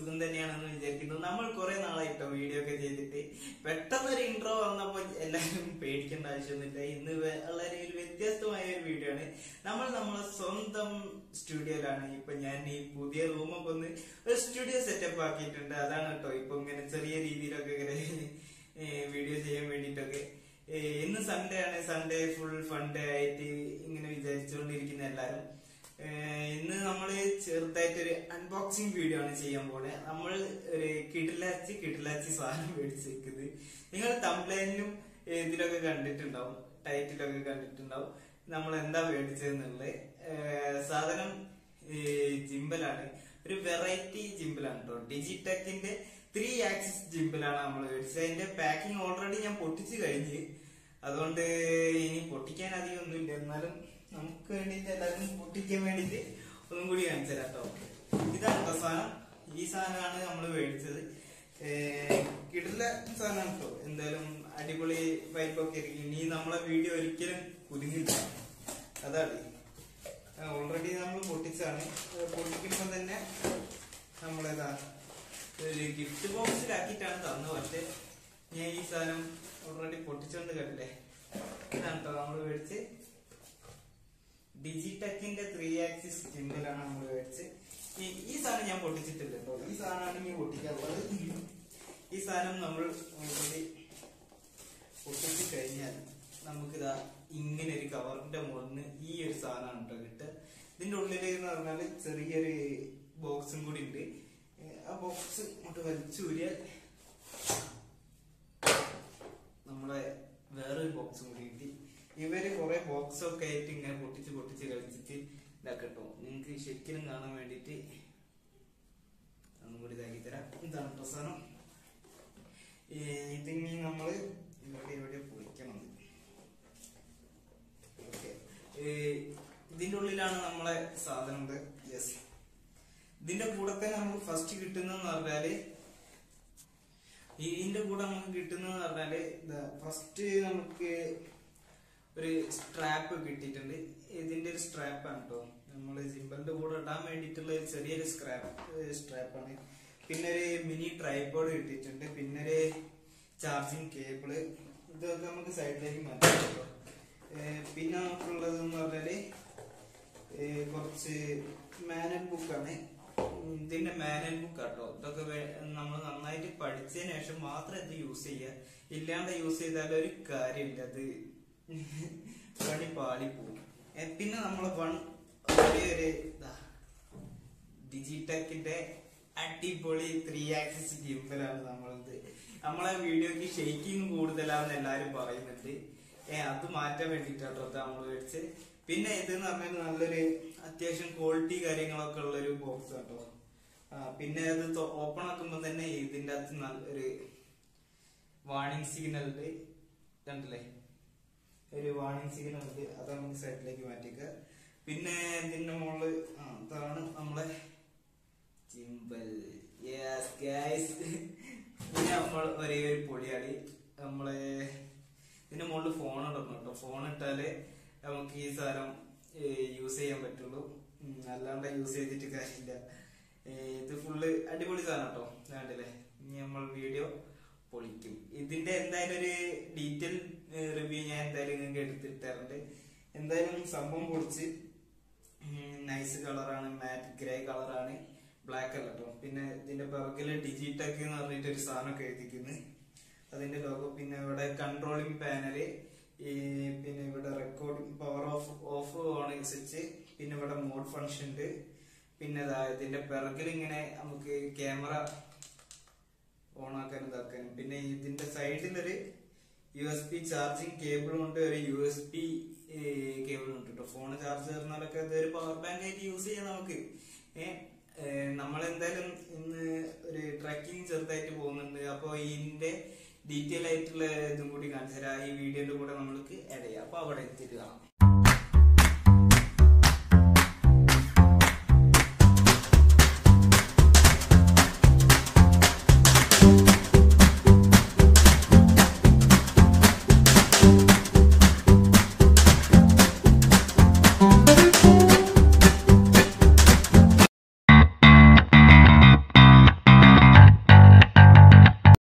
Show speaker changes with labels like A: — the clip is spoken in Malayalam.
A: സുഖം തന്നെയാണെന്ന് വിചാരിക്കുന്നു നമ്മൾ കുറെ നാളായിട്ടോ വീഡിയോ ഒക്കെ ചെയ്തിട്ട് പെട്ടെന്നൊരു ഇൻട്രോ വന്നപ്പോ എല്ലാവരും പേടിക്കേണ്ട ആവശ്യമൊന്നുമില്ല ഇന്ന് വേ- വളരെ ഒരു വ്യത്യസ്തമായ ഒരു വീഡിയോ ആണ് നമ്മൾ നമ്മളെ സ്വന്തം സ്റ്റുഡിയോയിലാണ് ഇപ്പൊ ഞാൻ ഈ പുതിയ റൂമൊക്കെ ഒന്ന് ഒരു സ്റ്റുഡിയോ സെറ്റപ്പ് ആക്കിയിട്ടുണ്ട് അതാണ് കേട്ടോ ഇപ്പൊ ഇങ്ങനെ ചെറിയ രീതിയിലൊക്കെ ഇങ്ങനെ വീഡിയോ ചെയ്യാൻ വേണ്ടിയിട്ടൊക്കെ ഏ, ഇന്ന് സൺഡേ ആണ് സൺഡേ ഫുൾ ഫണ്ട് ആയിട്ട് ഇങ്ങനെ വിചാരിച്ചുകൊണ്ടിരിക്കുന്ന എല്ലാരും ഏ, ഇന്ന് നമ്മള് ചെറുതായിട്ടൊരു അൺബോക്സിംഗ് വീഡിയോ ആണ് ചെയ്യാൻ പോണേ നമ്മൾ ഒരു കിടിലാച്ചി കിടിലാച്ചി സാധനം മേടിച്ചിരിക്കുന്നത് നിങ്ങൾ തംപ്ലൈനിലും ഇതിലൊക്കെ കണ്ടിട്ടുണ്ടാവും ടൈറ്റിലൊക്കെ കണ്ടിട്ടുണ്ടാവും നമ്മൾ എന്താ മേടിച്ചതെന്നുള്ളത് ഏ, സാധനം ഈ ജിംബലാണ് ഒരു വെറൈറ്റി ജിംബലാണ് കേട്ടോ ഡിജിടെക്കിന്റെ ത്രീ ആക്സിസ് ജിംബലാണ് നമ്മൾ മേടിച്ചത് അതിന്റെ പാക്കിംഗ് ഓൾറെഡി ഞാൻ പൊട്ടിച്ച് കഴിഞ്ഞ് അതുകൊണ്ട് ഇനി പൊട്ടിക്കാൻ അധികം ഒന്നുമില്ല എന്നാലും നമുക്ക് വേണ്ടിയിട്ട് എല്ലാവരും പൊട്ടിക്കാൻ വേണ്ടിയിട്ട് ഒന്നും കൂടി കാണിച്ചു തരാം കേട്ടോ ഇതാണ് കേട്ടോ സാധനം ഈ സാധനമാണ് നമ്മൾ മേടിച്ചത് കിടില സാധനം കേട്ടോ എന്തായാലും അടിപൊളി വൈബൊക്കെ ആയിരിക്കും ഇനി നമ്മളെ വീഡിയോ ഒരിക്കലും കുലുങ്ങില്ല അതാണ് ഓൾറെഡി നമ്മൾ പൊട്ടിച്ചാണ് അത് പൊട്ടിക്കുമ്പോ തന്നെ നമ്മളേതാ ഒരു ഗിഫ്റ്റ് ബോക്സിലാക്കിയിട്ടാണ് തന്നത് പക്ഷെ ഞാൻ ഈ സാധനം ഓൾറെഡി പൊട്ടിച്ചോണ്ട് കണ്ടില്ലേ ഇതാണ് കേട്ടോ നമ്മൾ മേടിച്ച് ഡിജിടെക്കിന്റെ ത്രീ ആക്സിസ് ജിമ്മിലാണ് നമ്മൾ മേടിച്ച് ഈ ഈ സാധനം ഞാൻ പൊട്ടിച്ചിട്ടില്ല കേട്ടോ ഈ സാധനമാണ് ഇനി പൊട്ടിക്കാറുള്ളത് ഈ സാധനം നമ്മൾ ഓൾറെഡി പൊട്ടിച്ച് കഴിഞ്ഞാൽ നമുക്കിതാ ഇങ്ങനെ ഒരു കവറിന്റെ മുകളിൽ ഈ ഒരു സാധനമാണ് കേട്ടോ കിട്ടുക ഇതിന്റെ ഉള്ളിൽ എന്ന് പറഞ്ഞാല് ചെറിയൊരു ബോക്സും കൂടി ഉണ്ട് ഏ, ആ ബോക്സ് ഇങ്ങോട്ട് വലിച്ചൂരിയാൽ നമ്മളെ വേറൊരു ബോക്സും കൂടി കിട്ടി ഇവര് കുറെ ബോക്സ് ഒക്കെ ആയിട്ട് ഇങ്ങനെ പൊട്ടിച്ച് പൊട്ടിച്ച് കളിച്ചിട്ട് ഇതാക്കട്ടോ നിങ്ങക്ക് ശരിക്കും കാണാൻ വേണ്ടിട്ട് ഒന്നും കൂടി ഇതാക്കി തരാം ഇതാണ് കേട്ടോ സാധനം ഈ ഇതിനി നമ്മള് ഇവിടെ ഇവിടെ പൊളിക്കണം ഓക്കെ ഇതിന്റെ ഉള്ളിലാണ് നമ്മളെ സാധനം യെസ് ഇതിന്റെ കൂടെ തന്നെ നമുക്ക് ഫസ്റ്റ് കിട്ടുന്നതെന്ന് പറഞ്ഞാല് ഇതിന്റെ കൂടെ നമുക്ക് കിട്ടുന്നത് പറഞ്ഞാല് ഫസ്റ്റ് നമുക്ക് ഒരു സ്ട്രാപ്പ് കിട്ടിയിട്ടുണ്ട് ഇതിന്റെ ഒരു സ്ട്രാപ്പാണ് കേട്ടോ നമ്മൾ സിമ്പിളിന്റെ കൂടെ ഇടാൻ വേണ്ടിയിട്ടുള്ള ഒരു ചെറിയൊരു സ്ക്രാപ്പ് സ്ട്രാപ്പാണ് പിന്നെ ഒരു മിനി ട്രൈപോഡ് കിട്ടിയിട്ടുണ്ട് പിന്നെ ഒരു ചാർജിങ് കേബിള് ഇതൊക്കെ നമുക്ക് സൈഡിലേക്ക് മാറ്റാം കേട്ടോ ഏർ പിന്നെ നമുക്കുള്ളത് എന്ന് പറഞ്ഞാല് ഏർ കുറച്ച് മാനൽ ബുക്കാണ് ഇതിന്റെ മാനൽ ബുക്ക് കേട്ടോ ഇതൊക്കെ നമ്മൾ നന്നായിട്ട് പഠിച്ചതിന് ശേഷം മാത്രം ഇത് യൂസ് ചെയ്യുക ഇല്ലാണ്ട് യൂസ് ചെയ്താൽ ഒരു കാര്യമില്ല അത് പണി പാളി പോകും ഏ, പിന്നെ നമ്മൾ വൺ ഒരേ ഒരു ഇതാ ഡിജിടെക്കിന്റെ അടിപൊളി ത്രീ ആക്സിസ് ജിംബലാണ് നമ്മളത് നമ്മളെ വീഡിയോക്ക് ഷെയ്ക്കിങ് കൂടുതലാണെന്ന് എല്ലാരും പറയുന്നുണ്ട് ഏ അത് മാറ്റാൻ വേണ്ടിട്ടാട്ടോ നമ്മൾ മേടിച്ച് പിന്നെ ഇതെന്ന് പറഞ്ഞാൽ നല്ലൊരു അത്യാവശ്യം ക്വാളിറ്റി കാര്യങ്ങളൊക്കെ ഉള്ള ഒരു ബോക്സ് കേട്ടോ ആ, പിന്നെ അത് ഓപ്പൺ ആക്കുമ്പോ തന്നെ ഇതിന്റെ അകത്ത് നല്ലൊരു വാണിംഗ് സിഗ്നൽ ഉണ്ട് കണ്ടില്ലേ ഒരു വാണിംഗ് സിഗ്നൽ ഉണ്ട് അത് നമുക്ക് സൈഡിലേക്ക് മാറ്റിക്ക പിന്നെ ഇതിന്റെ മുകളിൽ ആ അതാണ് നമ്മളെ ചിമ്പൽ യെസ് ഗൈസ് പിന്നെ നമ്മൾ ഒരേ ഒരു പൊളിയാടി നമ്മളെ ഇതിന്റെ മുകളിൽ ഫോൺ ഇടണം കേട്ടോ ഫോൺ ഇട്ടാല് നമുക്ക് ഈ സാധനം യൂസ് ചെയ്യാൻ പറ്റുള്ളൂ ഉം, അല്ലാണ്ട് യൂസ് ചെയ്തിട്ട് കാര്യമില്ല ഏ, ഇത് ഫുള്ള് അടിപൊളി സാധനം കേട്ടോ കണ്ടില്ലേ ഇനി നമ്മൾ വീഡിയോ പൊളിക്കും ഇതിന്റെ എന്തായാലും ഒരു ഡീറ്റെയിൽ റിവ്യൂ ഞാൻ എന്തായാലും നിങ്ങൾക്ക് എടുത്തിട്ടാറുണ്ട് എന്തായാലും സംഭവം പൊളിച്ച് നൈസ് കളറാണ് മാറ്റ് ഗ്രേ കളറാണ് ബ്ലാക്ക് അല്ല കേട്ടോ പിന്നെ ഇതിന്റെ പിറകില് ഡിജിടെക് എന്ന് പറഞ്ഞിട്ട് ഒരു സാധനമൊക്കെ എഴുതിക്കുന്നു അതിന്റെ ലോഗോ പിന്നെ ഇവിടെ കൺട്രോളിംഗ് പാനല് ഈ പിന്നെ ഇവിടെ recording power off off on switch പിന്നെ ഇവിടെ മോഡ് ഫംഗ്ഷൻ ഉണ്ട് പിന്നെ ദാ ഇതിന്റെ പിറകിൽ ഇങ്ങനെ നമുക്ക് ക്യാമറ ഓൺ ആക്കാനും ഇതാക്കാനും പിന്നെ ഇതിന്റെ സൈഡിൽ ഒരു യു എസ് പി ചാർജിങ് കേബിളും ഉണ്ട് ഒരു യു എസ് പി കേബിളും ഉണ്ട് കേട്ടോ ഫോൺ ചാർജ് ചെയ്യുന്നവരൊക്കെ ഇതൊരു പവർ ബാങ്ക് ആയിട്ട് യൂസ് ചെയ്യാം നമുക്ക് ഏഹ് നമ്മളെന്തായാലും ഇന്ന് ഒരു ട്രക്കിംഗ് ചെറുതായിട്ട് പോകുന്നുണ്ട് അപ്പോൾ ഇതിന്റെ ഡീറ്റെയിൽ ആയിട്ടുള്ള ഇതും കൂടി കാണിച്ചു തരാം ഈ വീഡിയോന്റെ കൂടെ നമ്മൾക്ക് ആഡ് ചെയ്യാം അപ്പൊ അവിടെ എത്തിയിട്ട് കാണാം